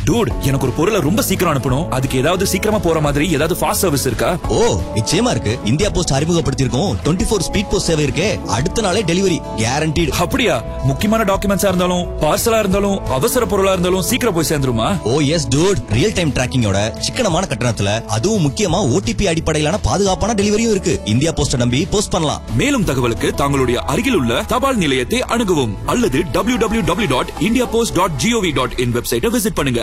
Dude எனக்கு ஒரு பொருளை ரொம்ப சீக்கிரம் அனுப்பணும் அதுக்கு ஏதாவது சீக்கிரமா போற மாதிரி ஏதாவது ஃபாஸ்ட் சர்வீஸ் இருக்கா ஓ நிச்சயமா இருக்கு இந்தியா போஸ்ட் அறிமுகப்படுத்தியிருக்கோம் டுவெண்ட்டி ஃபோர் ஸ்பீட் போஸ்ட் சேவை இருக்கே அடுத்த நாளே டெலிவரி கேரண்டீடு அப்படியா முக்கியமான டாக்குமெண்ட்ஸா இருந்தாலும் பார்சலா இருந்தாலும் அவசர பொருளா இருந்தாலும் சீக்கிரம் போய் சேர்ந்துருமா oh yes dude real time டிராக்கிங்கோட சிக்கனமான கட்டணத்துல அதுவும் முக்கியமா ஓடிபி அடிப்படையிலான பாதுகாப்பான டெலிவரியும் இருக்கு இந்தியா போஸ்ட நம்பி போஸ்ட் பண்ணலாம் மேலும் தகவலுக்கு தங்களுடைய அருகில் உள்ள தபால் நிலையத்தை அணுகவும் அல்லது W W W dot India post dot gov dot in வெப்சைட்டை விசிட் பண்ணுங்க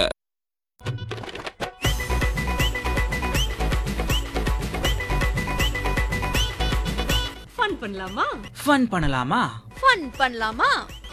ஃபன் பண்ணலாமா ஃபன் பண்ணலாமா ஃபன் பண்ணலாமா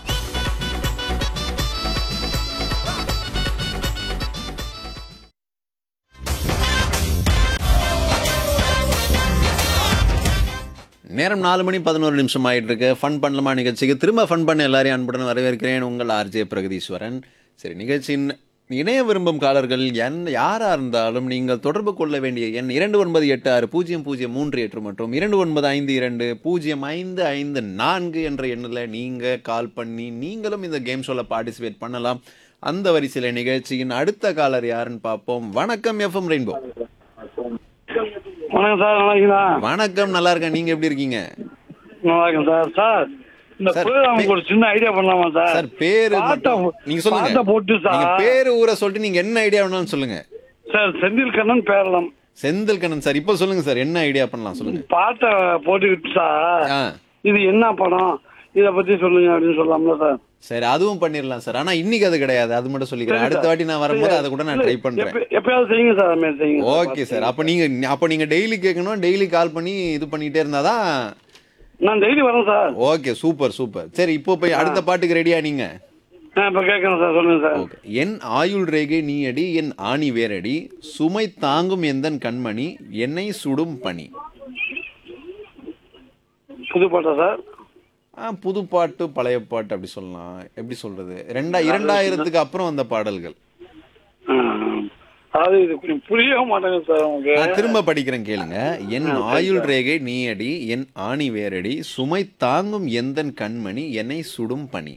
நேரம் நாலு மணி பதினோரு நிமிஷம் ஆயிட்டு இருக்கு ஃபன் பண்ணலாமா நிகழ்ச்சிக்கு திரும்ப ஃபன் பண்ண எல்லாரையும் அன்புடன் வரவேற்கிறேன் உங்கள் ஆர்ஜே பிரகதீஸ்வரன் சரி நிகழ்ச்சியின் இணைய விரும்பும் காலர்கள் என் யாரா இருந்தாலும் நீங்கள் தொடர்பு கொள்ள வேண்டிய எண் இரண்டு ஒன்பது எட்டு ஆறு பூஜ்ஜியம் பூஜ்ஜியம் மூன்று எட்டு மற்றும் இரண்டு ஒன்பது ஐந்து இரண்டு பூஜ்ஜியம் ஐந்து ஐந்து நான்கு என்ற எண்ணில் நீங்கள் கால் பண்ணி நீங்களும் இந்த கேம் ஷோவில் பார்ட்டிசிபேட் பண்ணலாம் அந்த வரிசையில் நிகழ்ச்சியின் அடுத்த காலர் யாருன்னு பார்ப்போம் வணக்கம் எஃப்எம் ரெயின்போ வணக்கம் சார் நல்லா இருக்கீங்களா வணக்கம் நல்லா இருக்கேன் நீங்க எப்படி இருக்கீங்க நல்லா இருக்கேன் சார் சார் இந்த சார், ப்ரோக்ராமுக்கு ஒரு சின்ன ஐடியா பண்ணலாமா சார் சார் பேரு பாட்டை மட்டும் நீங்க சொல்லுங்க பாட்டை போட்டு நீங்க சார் பேரு ஊரை சொல்லிட்டு நீங்க என்ன ஐடியா வேணாலும் சொல்லுங்க சார் செந்தில் கண்ணன் பேரளம் செந்தில் கண்ணன் சார் இப்போ சொல்லுங்க சார் என்ன ஐடியா பண்ணலாம் சொல்லுங்க பாட்டை போட்டுக்கிட்டு சார் ஆ இது என்ன படம் இத பத்தி சொல்லுங்க அப்படின்னு சொல்லலாம்ல சார் சரி அதுவும் பண்ணிடலாம் சார் ஆனா இன்னைக்கு அது கிடையாது அது மட்டும் சொல்லிக்கிறேன் சரி, அடுத்த சார். வாட்டி நான் வரும்போது அதை கூட நான் ட்ரை பண்றேன் எப்ப- எப்பயாவது செய்யுங்க சார் அது மாதிரி செய்யுங்க ஓகே சார் அப்ப நீங்க அப்ப நீங்க டெய்லி கேட்கணும் டெய்லி கால் பண்ணி இது பண்ணிட்டே இருந்தாதான் நான் டெய்லி வரேன் சார் ஓகே சூப்பர் சூப்பர் சரி இப்போ போய் அடுத்த பாட்டுக்கு ரெடியா நீங்க நான் இப்ப கேட்கறேன் சார் சொல்லுங்க சார் ஓகே என் ஆயுள் ரேகை நீ அடி என் ஆணி வேரடி சுமை தாங்கும் எந்தன் கண்மணி என்னை சுடும் பனி புது பாட்டா சார் ஆ, புது பாட்டு பழைய பாட்டு அப்படி சொல்லலாம் எப்படி சொல்றது ரெண்டா இரண்டாயிரத்துக்கு அப்புறம் வந்த பாடல்கள் ஆ. அதாவது இது கொஞ்சம் புரிய மாட்டேங்க சார் உங்களுக்கு நான் திரும்ப படிக்கிறேன் கேளுங்க என் ஆயுள் ரேகை நீ அடி என் ஆணி வேரடி சுமை தாங்கும் எந்தன் கண்மணி என்னை சுடும் பனி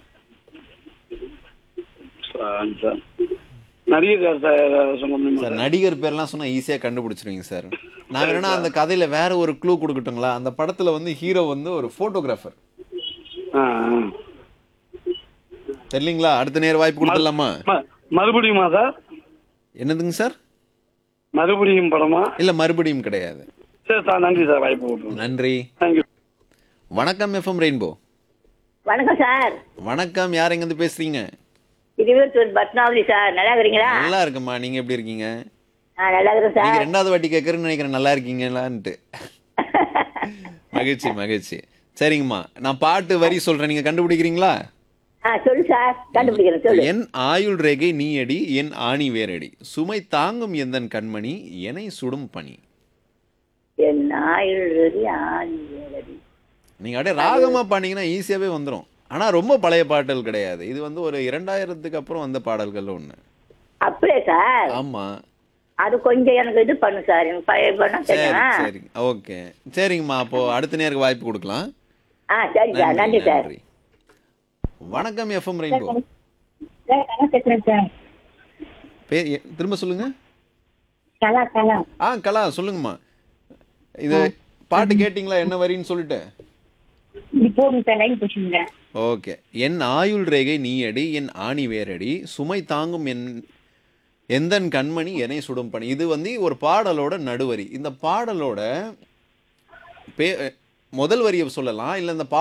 சார், சார். நடிகர் சார் சார் சொல்ல முடியுமா சார் சார்? நடிகர் பேர்லாம் சொன்னா ஈஸியா கண்டுபிடிச்சிருவீங்க சார் நான் வேணா அந்த கதையில வேற ஒரு க்ளூ கொடுக்கட்டுங்களா அந்த படத்துல வந்து ஹீரோ வந்து ஒரு போட்டோகிராஃபர் ஆ, ஆ. தெரியலீங்களா அடுத்த நேர வாய்ப்பு கொடுத்துடலாமா ம- மறுபடியுமா சார் என்னதுங்க சார் மறுபடியும் படமா இல்ல மறுபடியும் கிடையாது சரி சார் நன்றி சார் வாய்ப்பு கொடுத்துருங்க நன்றி தேங்க்யூ வணக்கம் எஃப்எம் ரெயின்போ வணக்கம் சார் வணக்கம் யார் எங்க இருந்து பேசுறீங்க திருவத்தூர் பத்மாவதி சார் நல்லா இருக்கிறீங்களா நல்லா இருக்குமா நீங்க எப்படி இருக்கீங்க ஆ நல்லா இருக்கிறேன் நீங்க சார் ரெண்டாவது வாட்டி கேட்கறேன்னு நினைக்கிறேன் நல்லா இருக்கீங்களான்ட்டு மகிழ்ச்சி மகிழ்ச்சி சரிங்கம்மா நான் பாட்டு வரி சொல்றேன் நீங்க கண்டுபிடிக்கிறீங்களா ஆ சொல்லு சார் கண்டுபிடிக்கிறேன் சொல்லு என் ஆயுள் ரேகை நீ அடி என் ஆணி வேரடி சுமை தாங்கும் எந்தன் கண்மணி என்னை சுடும் பனி என் ஆயுள் ஆணி வேலடி. நீங்க அப்படியே ராகமா பாண்டீங்கன்னா ஈஸியாவே வந்துரும் ஆனா ரொம்ப பழைய பாடல் கிடையாது இது வந்து ஒரு இரண்டாயிரத்துக்கு அப்புறம் வந்த பாடல்கள் ஒண்ணு அப்படியே சார் ஆமா அது கொஞ்சம் எனக்கு இது பண்ணு சார் எனக்கு பழைய படம் சரி தெரியும் சரி ஓகே சரிங்கம்மா அப்போ அடுத்த நேருக்கு வாய்ப்பு கொடுக்கலாம் ஆ சரி சார் நன்றி சார் நன்றி வணக்கம் எஃப்எம் ரெயின்போ பே எ- திரும்ப சொல்லுங்க கலா கலா ஆ கலா சொல்லுங்கம்மா இது பாட்டு கேட்டிங்களா என்ன வரின்னு சொல்லிட்டு போதும் சார் லைன் பிடிச்சிங்க ஓகே என் ஆயுள் ரேகை நீ அடி என் ஆணி வேரடி சுமை தாங்கும் என் எந்தன் கண்மணி என்னை சுடும் பணி இது வந்து ஒரு பாடலோட நடுவரி இந்த பாடலோட பே முதல் வரியை சொல்லலாம் இல்லை இந்த பா